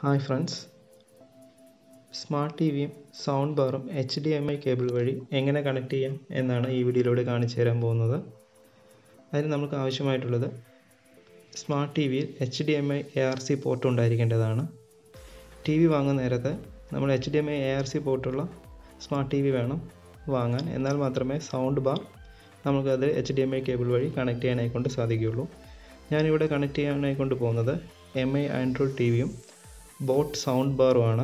hi friends smart T വിയും sound ബാറും H D M I cable വഴി എങ്ങനെ കണക്ട് ചെയ്യാം എന്നാണ് ഈ വീഡിയോയിലൂടെ കാണിച്ചു തരാൻ പോകുന്നത് അതിന് നമുക്ക് ആവശ്യമായിട്ടുള്ളത് സ്മാർട്ട് ടി വിയിൽ H D M I A R C port ഉണ്ടായിരിക്കേണ്ടതാണ് ടി വി വാങ്ങുന്ന നേരത്ത് നമ്മൾ H D M I A R C പോർട്ടുള്ള സ്മാർട്ട് ടി വി വേണം വാങ്ങാൻ എന്നാൽ മാത്രമേ സൗണ്ട് ബാർ നമുക്കത് H D M I cable വഴി കണക്ട് ചെയ്യാനായി കൊണ്ട് സാധിക്കുകയുള്ളൂ ഞാനിവിടെ കണക്ട് ചെയ്യാനായി കൊണ്ട് പോകുന്നത് എം ഐ ആൻഡ്രോയിഡ് ടി വിയും ബോട്ട് സൗണ്ട് ബാറുമാണ്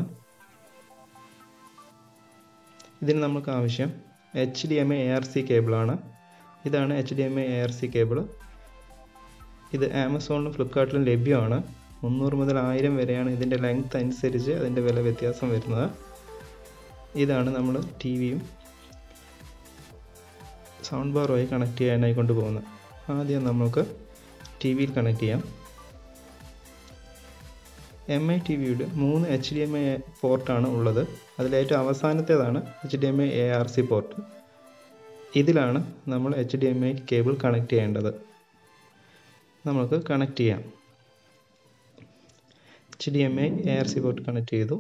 ഇതിന് നമുക്ക് ആവശ്യം H D M I A R C കേബിളാണ് ഇതാണ് H D M I A R C cable ഇത് ആമസോണിലും ഫ്ലിപ്കാർട്ടിലും ലഭ്യമാണ് മുന്നൂറ് മുതൽ ആയിരം വരെയാണ് ഇതിൻ്റെ ലെങ്ത് അനുസരിച്ച് അതിൻ്റെ വില വ്യത്യാസം വരുന്നത് ഇതാണ് നമ്മൾ ടി വിയും സൗണ്ട് ബാറുമായി കണക്ട് ചെയ്യാനായി കൊണ്ടുപോകുന്നത് ആദ്യം നമുക്ക് ടി വിയിൽ കണക്ട് ചെയ്യാം എം ഐ ടി വിയുടെ മൂന്ന് എച്ച് ഡി എം ഐ പോർട്ടാണ് ഉള്ളത് അതിലേറ്റവും അവസാനത്തേതാണ് H D M I A R C port ഇതിലാണ് നമ്മൾ H D M I cable connect ചെയ്യേണ്ടത് നമുക്ക് കണക്ട് ചെയ്യാം H D M I A R C port connect ചെയ്തു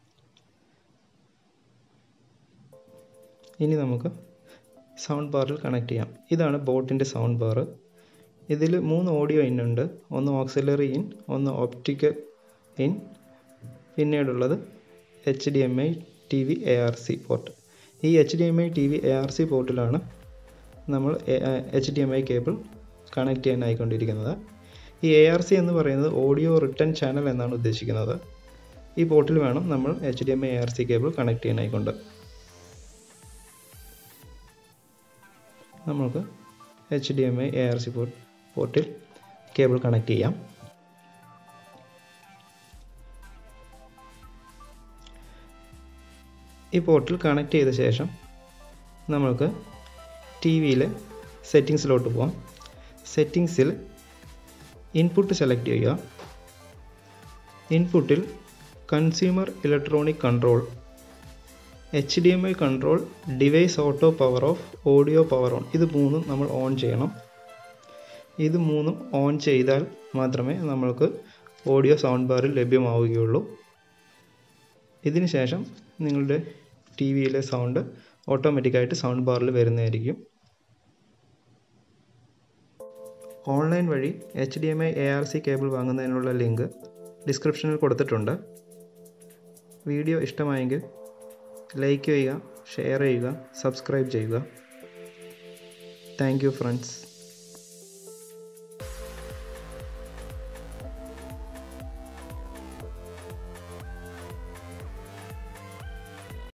ഇനി നമുക്ക് സൗണ്ട് ബാറിൽ കണക്ട് ചെയ്യാം ഇതാണ് ബോട്ടിൻ്റെ സൗണ്ട് ബാർ ഇതിൽ മൂന്ന് ഓഡിയോ ഇൻ ഉണ്ട് ഒന്ന് ഓക്സിലറി ഇൻ ഒന്ന് ഓപ്റ്റിക്കൽ ഇൻ പിന്നീടുള്ളത് H D M I T V A R C port ഈ H D M I T V A R C പോർട്ടിലാണ് നമ്മൾ H D M I cable connect ചെയ്യാനായിക്കൊണ്ടിരിക്കുന്നത് ഈ A R C എന്ന് പറയുന്നത് audio return channel എന്നാണ് ഉദ്ദേശിക്കുന്നത് ഈ പോർട്ടിൽ വേണം നമ്മൾ H D M I A R C cable connect ചെയ്യാനായിക്കൊണ്ട് നമുക്ക് H D M I A R C port പോർട്ടിൽ കേബിൾ കണക്ട് ചെയ്യാം ഈ പോർട്ടിൽ കണക്ട് ചെയ്ത ശേഷം നമുക്ക് ടി വിയിൽ സെറ്റിങ്സിലോട്ട് പോകാം സെറ്റിങ്സിൽ ഇൻപുട്ട് സെലക്ട് ചെയ്യുക ഇൻപുട്ടിൽ consumer electronic control H D M I control device auto power off audio power on ഇത് മൂന്നും നമ്മൾ ഓൺ ചെയ്യണം ഇത് മൂന്നും ഓൺ ചെയ്താൽ മാത്രമേ നമ്മൾക്ക് ഓഡിയോ സൗണ്ട് ബാറിൽ ലഭ്യമാവുകയുള്ളൂ ഇതിന് ശേഷം നിങ്ങളുടെ ടി വിയിലെ സൗണ്ട് ഓട്ടോമാറ്റിക്കായിട്ട് സൗണ്ട് ബാറിൽ വരുന്നതായിരിക്കും ഓൺലൈൻ വഴി H D M I A R C cable വാങ്ങുന്നതിനുള്ള ലിങ്ക് ഡിസ്ക്രിപ്ഷനിൽ കൊടുത്തിട്ടുണ്ട് വീഡിയോ ഇഷ്ടമായെങ്കിൽ ലൈക്ക് ചെയ്യുക ഷെയർ ചെയ്യുക സബ്സ്ക്രൈബ് ചെയ്യുക താങ്ക് യു ഫ്രണ്ട്സ്